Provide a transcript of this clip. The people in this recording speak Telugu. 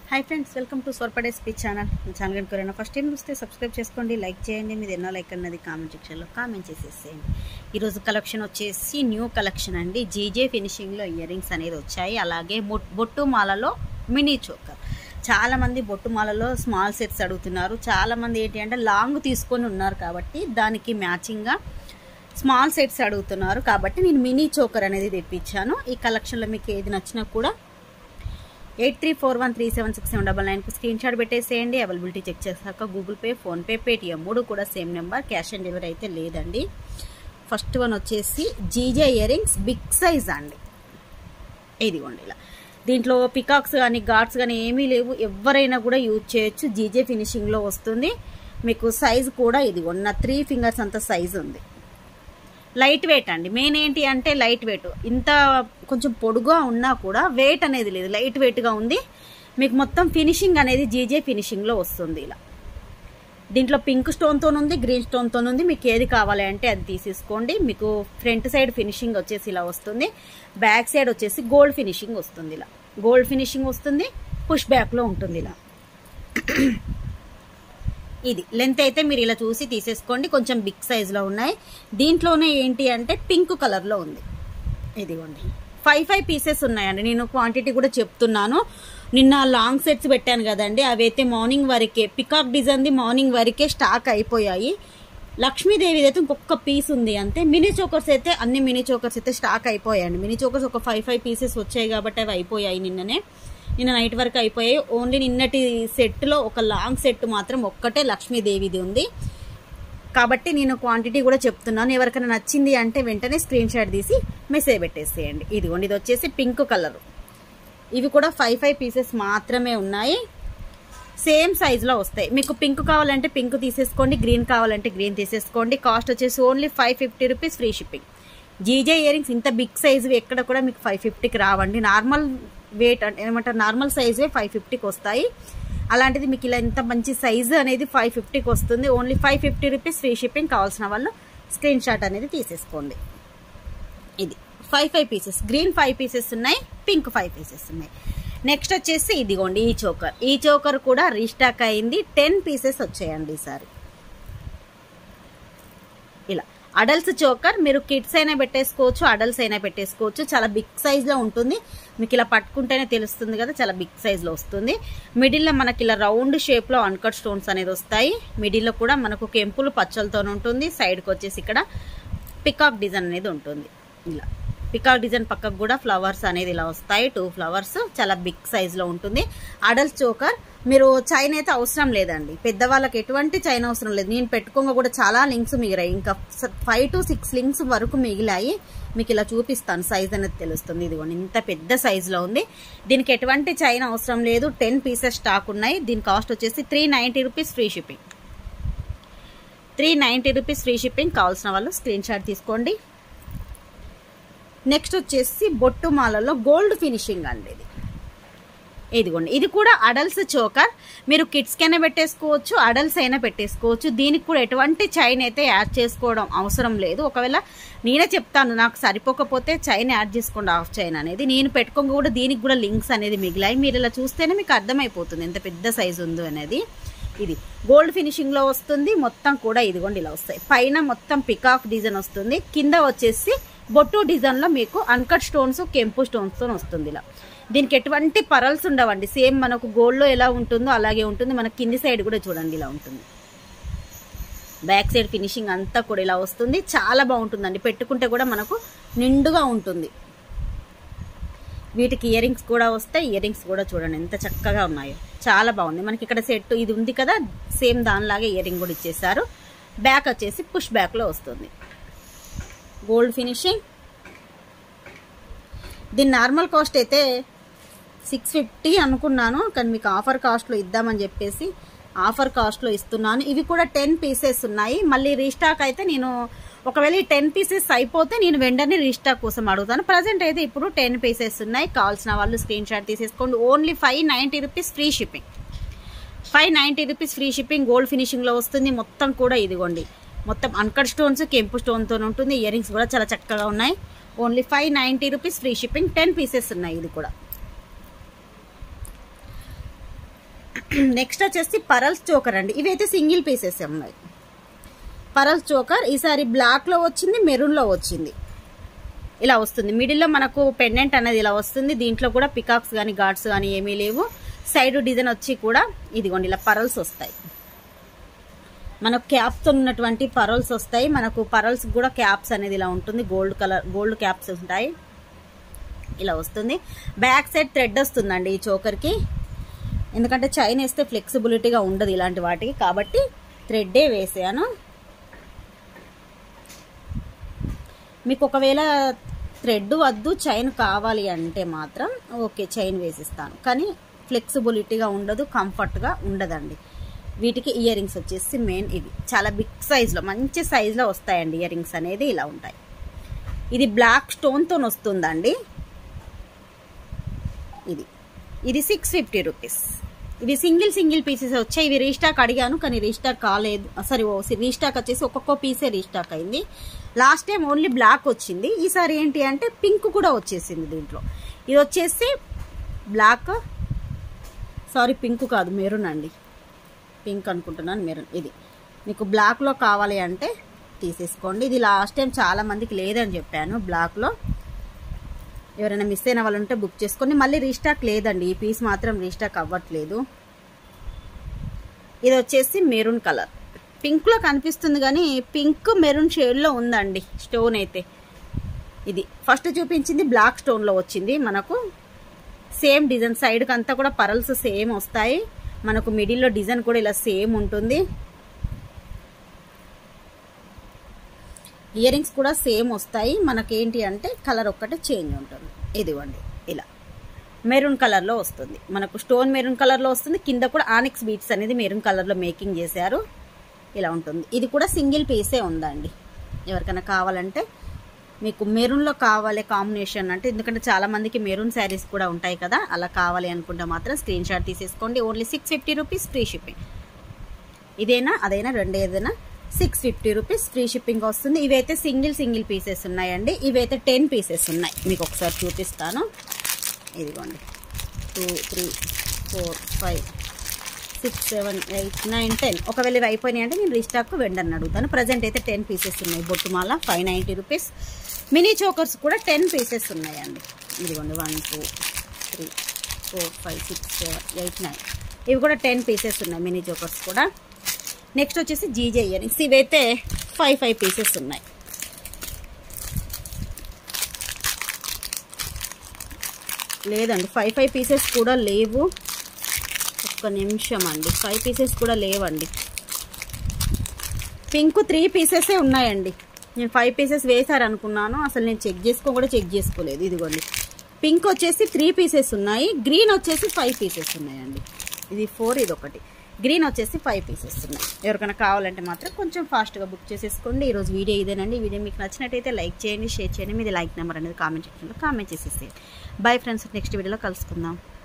హాయ్ ఫ్రెండ్స్ వెల్కమ్ టు సోర్పడే స్పీచ్ ఛానల్ మీ ఛానల్ కనుక ఎవరైనా ఫస్ట్ టైం చూస్తే సబ్స్క్రైబ్ చేసుకోండి లైక్ చేయండి మీరు ఎన్నో లైక్ అన్నది కామెంట్ సెక్షన్లో కామెంట్ చేసేసేయండి ఈరోజు కలెక్షన్ వచ్చేసి న్యూ కలెక్షన్ అండి జీజే ఫినిషింగ్లో ఇయర్ రింగ్స్ అనేది వచ్చాయి అలాగే బొట్- బొట్టు మాలలో మినీ చోకర్ చాలామంది బొట్టు మాలలో స్మాల్ సెట్స్ అడుగుతున్నారు చాలామంది ఏంటి అంటే లాంగ్ తీసుకొని ఉన్నారు కాబట్టి దానికి మ్యాచింగ్గా స్మాల్ సెట్స్ అడుగుతున్నారు కాబట్టి నేను మినీ చోకర్ అనేది తెప్పించాను ఈ కలెక్షన్లో మీకు ఏది నచ్చినా కూడా eight three four one three seven six seven double నైన్కి స్క్రీన్ షాట్ పెట్టేసేయండి అవైలబిలిటీ చెక్ చేశాక గూగుల్ పే ఫోన్పే పేటిఎం మూడు కూడా same number cash on delivery అయితే లేదండి ఫస్ట్ వన్ వచ్చేసి GJ earrings big size అండి ఇదిగోండి ఇలా దీంట్లో పికాక్స్ కానీ గాడ్స్ కానీ ఏమీ లేవు ఎవరైనా కూడా యూజ్ చేయొచ్చు జీజే ఫినిషింగ్లో వస్తుంది మీకు సైజ్ కూడా ఇదిగోండి నా త్రీ ఫింగర్స్ అంత సైజ్ ఉంది లైట్ వెయిట్ అండి మెయిన్ ఏంటి అంటే లైట్ వెయిట్ ఇంత కొంచెం పొడుగా ఉన్నా కూడా వెయిట్ అనేది లేదు లైట్ వెయిట్గా ఉంది మీకు మొత్తం ఫినిషింగ్ అనేది జీజే ఫినిషింగ్లో వస్తుంది ఇలా దీంట్లో పింక్ స్టోన్తో ఉంది గ్రీన్ స్టోన్తో ఉంది మీకు ఏది కావాలి అంటే అది తీసేసుకోండి మీకు ఫ్రంట్ సైడ్ ఫినిషింగ్ వచ్చేసి ఇలా వస్తుంది బ్యాక్ సైడ్ వచ్చేసి గోల్డ్ ఫినిషింగ్ వస్తుంది ఇలా గోల్డ్ ఫినిషింగ్ వస్తుంది పుష్ బ్యాక్లో ఉంటుంది ఇలా ఇది లెంత్ అయితే మీరు ఇలా చూసి తీసేసుకోండి కొంచెం బిగ్ సైజులో ఉన్నాయి దీంట్లోనే ఏంటి అంటే పింక్ కలర్లో ఉంది ఇదిగోండి ఫైవ్ ఫైవ్ పీసెస్ ఉన్నాయండి నేను క్వాంటిటీ కూడా చెప్తున్నాను నిన్న లాంగ్ సెట్స్ పెట్టాను కదండి అవి అయితే మార్నింగ్ వరకే పికాక్ డిజైన్ది మార్నింగ్ వరకే స్టాక్ అయిపోయాయి లక్ష్మీదేవి అయితే ఇంకొక పీస్ ఉంది అంతే మినీ చోకర్స్ అయితే అన్ని మినీ చోకర్స్ అయితే స్టాక్ అయిపోయాయండి మినీ చోకర్స్ ఒక ఫైవ్ ఫైవ్ పీసెస్ వచ్చాయి కాబట్టి అవి అయిపోయాయి నిన్ననే నిన్న నైట్ వరకు అయిపోయాయి ఓన్లీ నిన్నటి సెట్లో ఒక లాంగ్ సెట్ మాత్రం ఒక్కటే లక్ష్మీదేవిది ఉంది కాబట్టి నేను క్వాంటిటీ కూడా చెప్తున్నాను ఎవరికైనా నచ్చింది అంటే వెంటనే స్క్రీన్ షాట్ తీసి మెసేజ్ పెట్టేసేయండి ఇదిగోండి ఇది వచ్చేసి పింక్ కలర్ ఇవి కూడా ఫైవ్ ఫైవ్ పీసెస్ మాత్రమే ఉన్నాయి సేమ్ సైజులో వస్తాయి మీకు పింక్ కావాలంటే పింక్ తీసేసుకోండి గ్రీన్ కావాలంటే గ్రీన్ తీసేసుకోండి కాస్ట్ వచ్చేసి only five fifty rupees free shipping GJ earrings ఇంత బిగ్ సైజు ఎక్కడ కూడా మీకు ఫైవ్ ఫిఫ్టీకి రావండి నార్మల్ వెయిట్ అంటే ఏమంటారు నార్మల్ సైజే ఫైవ్ ఫిఫ్టీకి వస్తాయి అలాంటిది మీకు ఇలా ఇంత మంచి సైజు అనేది ఫైవ్ ఫిఫ్టీకి వస్తుంది only five fifty rupees free shipping కావాల్సిన వాళ్ళు స్క్రీన్ షాట్ అనేది తీసేసుకోండి ఇది five five pieces green five pieces ఉన్నాయి పింక్ ఫైవ్ పీసెస్ ఉన్నాయి నెక్స్ట్ వచ్చేసి ఇదిగోండి ఈ చోకర్ ఈ చోకర్ కూడా రీస్టాక్ అయింది టెన్ పీసెస్ వచ్చాయండి ఈసారి ఇలా అడల్ట్స్ చోకర్ మీరు కిడ్స్ అయినా పెట్టేసుకోవచ్చు అడల్ట్స్ అయినా పెట్టేసుకోవచ్చు చాలా బిగ్ సైజ్లో ఉంటుంది మీకు ఇలా పట్టుకుంటేనే తెలుస్తుంది కదా చాలా బిగ్ సైజ్లో వస్తుంది మిడిల్లో మనకి ఇలా రౌండ్ షేప్లో అన్కట్ స్టోన్స్ అనేది వస్తాయి మిడిల్లో కూడా మనకు కెంపులు పచ్చలతో ఉంటుంది సైడ్కి వచ్చేసి ఇక్కడ పికాక్ డిజైన్ అనేది ఉంటుంది ఇలా పికాక్ డిజైన్ పక్కకు కూడా ఫ్లవర్స్ అనేది ఇలా వస్తాయి టూ ఫ్లవర్స్ చాలా బిగ్ సైజులో ఉంటుంది అడల్ట్ చోకర్ మీరు చైన్ అయితే అవసరం లేదండి పెద్దవాళ్ళకి ఎటువంటి చైన్ అవసరం లేదు నేను పెట్టుకోగా కూడా చాలా లింక్స్ మిగిలాయి ఇంకా ఫైవ్ టు సిక్స్ లింక్స్ వరకు మిగిలాయి మీకు ఇలా చూపిస్తాను సైజ్ అనేది తెలుస్తుంది ఇదిగోండి ఇంత పెద్ద సైజులో ఉంది దీనికి ఎటువంటి చైన్ అవసరం లేదు టెన్ పీసెస్ స్టాక్ ఉన్నాయి దీని కాస్ట్ వచ్చేసి three ninety rupees free shipping three ninety rupees free shipping కావాల్సిన వాళ్ళు స్క్రీన్ షాట్ తీసుకోండి నెక్స్ట్ వచ్చేసి బొట్టు మాలలో గోల్డ్ ఫినిషింగ్ అండి ఇది ఇదిగోండి ఇది కూడా అడల్ట్స్ చోకర్ మీరు కిడ్స్కి అయినా పెట్టేసుకోవచ్చు అడల్ట్స్ అయినా పెట్టేసుకోవచ్చు దీనికి కూడా ఎటువంటి చైన్ అయితే యాడ్ చేసుకోవడం అవసరం లేదు ఒకవేళ నేనే చెప్తాను నాకు సరిపోకపోతే చైన్ యాడ్ చేసుకోండి ఆఫ్ చైన్ అనేది నేను పెట్టుకోక కూడా దీనికి కూడా లింక్స్ అనేది మిగిలాయి మీరు ఇలా చూస్తేనే మీకు అర్థమైపోతుంది ఎంత పెద్ద సైజు ఉందో అనేది ఇది గోల్డ్ ఫినిషింగ్లో వస్తుంది మొత్తం కూడా ఇదిగోండి ఇలా వస్తాయి పైన మొత్తం పికాక్ డిజైన్ వస్తుంది కింద వచ్చేసి బొట్టు డిజైన్లో మీకు అన్కట్ స్టోన్స్ కెంపు స్టోన్స్తో వస్తుంది ఇలా దీనికి ఎటువంటి పరల్స్ ఉండవండి సేమ్ మనకు గోల్డ్లో ఎలా ఉంటుందో అలాగే ఉంటుంది మన కింది సైడ్ కూడా చూడండి ఇలా ఉంటుంది బ్యాక్ సైడ్ ఫినిషింగ్ అంతా కూడా ఇలా వస్తుంది చాలా బాగుంటుందండి పెట్టుకుంటే కూడా మనకు నిండుగా ఉంటుంది వీటికి ఇయర్ రింగ్స్ కూడా వస్తాయి ఇయర్ రింగ్స్ కూడా చూడండి ఎంత చక్కగా ఉన్నాయో చాలా బాగుంది మనకి ఇక్కడ సెట్ ఇది ఉంది కదా సేమ్ దానిలాగే ఇయర్ రింగ్ కూడా ఇచ్చేసారు బ్యాక్ వచ్చేసి పుష్ బ్యాక్లో వస్తుంది గోల్డ్ ఫినిషింగ్ దీని నార్మల్ కాస్ట్ అయితే సిక్స్ ఫిఫ్టీ అనుకున్నాను కానీ మీకు ఆఫర్ కాస్ట్లో ఇద్దామని చెప్పేసి ఆఫర్ కాస్ట్లో ఇస్తున్నాను ఇవి కూడా టెన్ పీసెస్ ఉన్నాయి మళ్ళీ రీస్టాక్ అయితే నేను ఒకవేళ ఈ టెన్ పీసెస్ అయిపోతే నేను వెంటనే రీస్టాక్ కోసం అడుగుతాను ప్రజెంట్ అయితే ఇప్పుడు టెన్ పీసెస్ ఉన్నాయి కావాల్సిన వాళ్ళు స్క్రీన్ షాట్ తీసేసుకోండి only five ninety rupees free shipping five ninety rupees free shipping gold ఫినిషింగ్లో వస్తుంది మొత్తం కూడా ఇదిగోండి మొత్తం అన్కట్ స్టోన్స్ కెంపు స్టోన్తో ఉంటుంది ఇయర్ రింగ్స్ కూడా చాలా చక్కగా ఉన్నాయి only five ninety rupees free shipping ten pieces ఉన్నాయి ఇది కూడా నెక్స్ట్ వచ్చేసి పరల్స్ చోకర్ అండి ఇవైతే సింగిల్ పీసెస్ ఉన్నాయి పరల్స్ చోకర్ ఈసారి బ్లాక్లో వచ్చింది మెరూన్లో వచ్చింది ఇలా వస్తుంది మిడిల్లో మనకు పెండెంట్ అనేది ఇలా వస్తుంది దీంట్లో కూడా పికాక్స్ కానీ గాడ్స్ కానీ ఏమీ లేవు సైడ్ డిజైన్ వచ్చి కూడా ఇదిగోండి ఇలా పరల్స్ వస్తాయి మనకు క్యాప్తో ఉన్నటువంటి పరల్స్ వస్తాయి మనకు పరల్స్ కూడా క్యాప్స్ అనేది ఇలా ఉంటుంది గోల్డ్ కలర్ గోల్డ్ క్యాప్స్ ఉంటాయి ఇలా వస్తుంది బ్యాక్ సైడ్ థ్రెడ్ వస్తుందండి ఈ చోకర్కి ఎందుకంటే చైన్ వేస్తే ఫ్లెక్సిబిలిటీగా ఉండదు ఇలాంటి వాటికి కాబట్టి థ్రెడ్డే వేసాను మీకు ఒకవేళ థ్రెడ్ వద్దు చైన్ కావాలి అంటే మాత్రం ఓకే చైన్ వేసిస్తాను కానీ ఫ్లెక్సిబిలిటీగా ఉండదు కంఫర్ట్గా ఉండదండి వీటికి ఇయర్ రింగ్స్ వచ్చేసి మెయిన్ ఇవి చాలా బిగ్ సైజులో మంచి సైజులో వస్తాయండి ఇయర్ రింగ్స్ అనేది ఇలా ఉంటాయి ఇది బ్లాక్ స్టోన్తో వస్తుందండి ఇది ఇది సిక్స్ ఫిఫ్టీ రూపీస్ ఇవి సింగిల్ సింగిల్ పీసెస్ వచ్చాయి ఇవి రీస్టాక్ అడిగాను కానీ రీస్టాక్ కాలేదు సారీ ఓ రీస్టాక్ వచ్చేసి ఒక్కొక్క పీసే రీస్టాక్ అయింది లాస్ట్ టైం ఓన్లీ బ్లాక్ వచ్చింది ఈసారి ఏంటి అంటే పింక్ కూడా వచ్చేసింది దీంట్లో ఇది వచ్చేసి బ్లాక్ సారీ పింక్ కాదు మెరూన్ అండి పింక్ అనుకుంటున్నాను మెరూన్ ఇది మీకు బ్లాక్లో కావాలి అంటే తీసేసుకోండి ఇది లాస్ట్ టైం చాలా మందికి లేదని చెప్పాను బ్లాక్లో ఎవరైనా మిస్ అయిన వాళ్ళు ఉంటే బుక్ చేసుకొని మళ్ళీ రీస్టాక్ లేదండి ఈ పీస్ మాత్రం రీస్టాక్ అవ్వట్లేదు ఇది వచ్చేసి మెరూన్ కలర్ పింక్లో కనిపిస్తుంది కానీ పింక్ మెరూన్ షేడ్లో ఉందండి స్టోన్ అయితే ఇది ఫస్ట్ చూపించింది బ్లాక్ స్టోన్లో వచ్చింది మనకు సేమ్ డిజైన్ సైడ్కి అంతా కూడా పరల్స్ సేమ్ వస్తాయి మనకు మిడిల్లో డిజైన్ కూడా ఇలా సేమ్ ఉంటుంది ఇయర్ రింగ్స్ కూడా సేమ్ వస్తాయి మనకేంటి అంటే కలర్ ఒక్కటే చేంజ్ ఉంటుంది ఇదిగోండి ఇలా మెరూన్ కలర్లో వస్తుంది మనకు స్టోన్ మెరూన్ కలర్లో వస్తుంది కింద కూడా ఆనిక్స్ బీట్స్ అనేది మెరూన్ కలర్లో మేకింగ్ చేశారు ఇలా ఉంటుంది ఇది కూడా సింగిల్ పీసే ఉందండి ఎవరికైనా కావాలంటే మీకు మెరూన్లో కావాలి కాంబినేషన్ అంటే ఎందుకంటే చాలా మందికి మెరూన్ శారీస్ కూడా ఉంటాయి కదా అలా కావాలి అనుకుంటే మాత్రం స్క్రీన్ షాట్ తీసేసుకోండి only six fifty rupees free shipping ఇదేనా అదైనా రెండు ఏదైనా six fifty rupees free shipping వస్తుంది ఇవైతే సింగిల్ సింగిల్ పీసెస్ ఉన్నాయండి ఇవైతే టెన్ పీసెస్ ఉన్నాయి మీకు ఒకసారి చూపిస్తాను ఇదిగోండి two three four five six seven eight nine ten ఒకవేళ ఇవి అయిపోయినాయి అంటే నేను రీస్టాక్ వెండర్ని అడుగుతాను ప్రజెంట్ అయితే టెన్ పీసెస్ ఉన్నాయి బొట్టుమాల five ninety rupees mini chokers కూడా టెన్ పీసెస్ ఉన్నాయండి ఇదిగోండి one two three four five six seven eight nine ఇవి కూడా టెన్ పీసెస్ ఉన్నాయి మినీ చోకర్స్ కూడా నెక్స్ట్ వచ్చేసి జీజే ఇయర్ రింగ్స్ ఇవైతే ఫైవ్ ఫైవ్ పీసెస్ ఉన్నాయి లేదండి ఫైవ్ ఫైవ్ పీసెస్ కూడా లేవు ఒక్క నిమిషం అండి ఫైవ్ పీసెస్ కూడా లేవండి పింక్ త్రీ పీసెసే ఉన్నాయండి నేను ఫైవ్ పీసెస్ వేశారనుకున్నాను అసలు నేను చెక్ చేసుకో కూడా చెక్ చేసుకోలేదు ఇదిగోండి పింక్ వచ్చేసి త్రీ పీసెస్ ఉన్నాయి గ్రీన్ వచ్చేసి ఫైవ్ పీసెస్ ఉన్నాయండి ఇది ఫోర్ ఇది ఒకటి గ్రీన్ వచ్చేసి ఫైవ్ పీసెస్ ఉన్నాయి ఎవరికైనా కావాలంటే మాత్రం కొంచెం ఫాస్ట్గా బుక్ చేసేసుకోండి ఈరోజు వీడియో ఇదేనండి ఈ వీడియో మీకు నచ్చినట్టయితే లైక్ చేయండి షేర్ చేయండి మీది లైక్ నెంబర్ అనేది కామెంట్ సెక్షన్లో కామెంట్ చేసేసేయండి బై ఫ్రెండ్స్ నెక్స్ట్ వీడియోలో కలుసుకుందాం